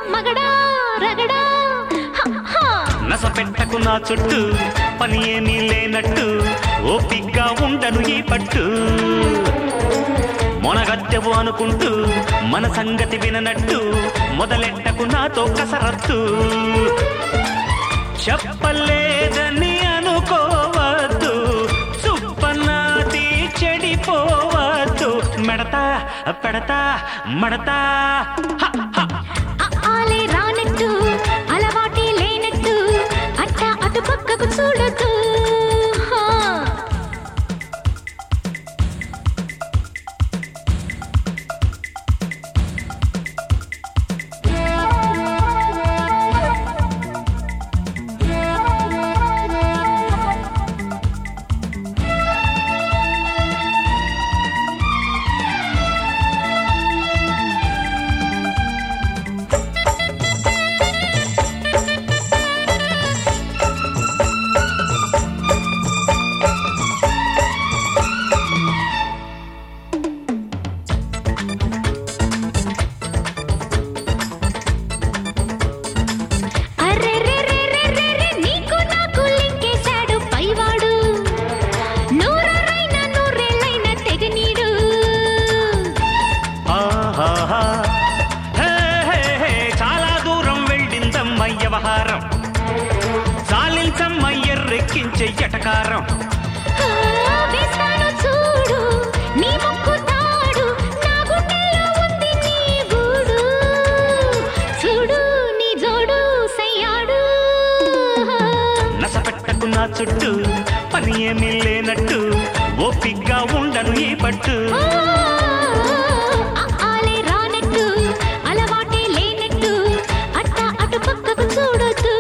మగడా రగడా హ, హ. నస పెట్టకు నా చుట్టూ పని ఏమీ లేనట్టు ఓపిగ్గా ఉండను ఈ పట్టు మొనగత్తెవు అనుకుంటూ మన సంగతి విననట్టు మొదలెట్టకు నాతో కసరత్తు చెప్పలేదని అనుకోవద్దు సుప్పనాది చెడిపోవద్దు మెడతా పెడతా మడతా హ, హ. ఆ ఆలే రానట్టు అలవాటే లేనట్టు అట్ట అటు పక్కకు చూడొద్దు హ. అర్రెర్రెర్రెర్రెర్రెర్రె, నీకు నాకు లింకేశాడు పైవాడు నూరరైన నూరేళ్ళైన తెగనీడు ఆహాహా. హే, హే, హే, చాలా దూరం వెళ్ళిందమ్మ వ్యవహారం చాలించమ్మ ఎర్రెక్కించే ఎటకారం ఆ, వేస్తాను చూడు నీ ముక్కు తాడు నా గుండెల్లో ఉంది నీ గూడు చూడు నీ జోడు సయ్యాడు నసపెట్టకు నా చుట్టూ పని ఏమీ లేనట్టు ఓపిగ్గా ఉండను ఈ పట్టు ఆ, ఆలే రానట్టు అలవాటే లేనట్టు అట్ట అటు పక్కకు చూడొద్దు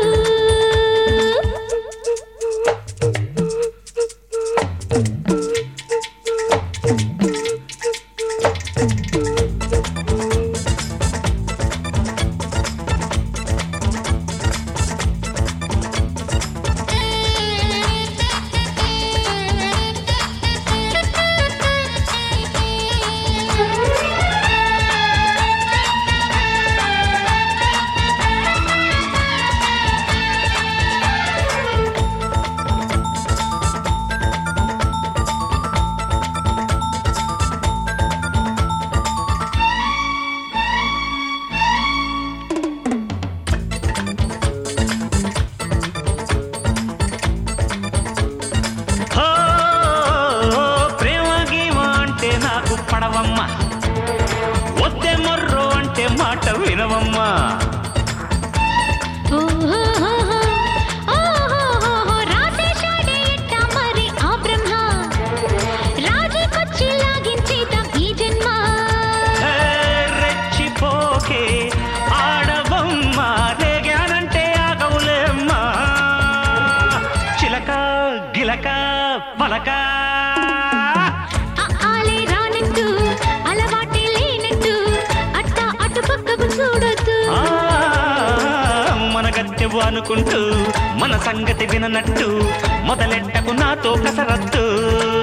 హో, ప్రేమ గీమ అంటే నాకు పడవమ్మ వద్దే మొర్రో అంటే మాట వినవమ్మా ఓహోహోహో, ఓహోహోహో, రాసేశాడే ఎట్టా మరి ఆ బ్రహ్మ రాజీకొచ్చి లాగించేద్దాం ఈ జన్మ హే, రెచ్చిపోకే ఆడవమ్మ రేగానంటే ఆగవులేమ్మా చిలక గిలక పలక ఆ ఆలే రానట్టు అలవాటే లేనట్టు అట్ట అటు పక్కకు చూడొద్దు ఆ, మన గత్తెవు అనుకుంటూ మన సంగతి విననట్టు మొదలెట్టకు నాతో కసరత్తు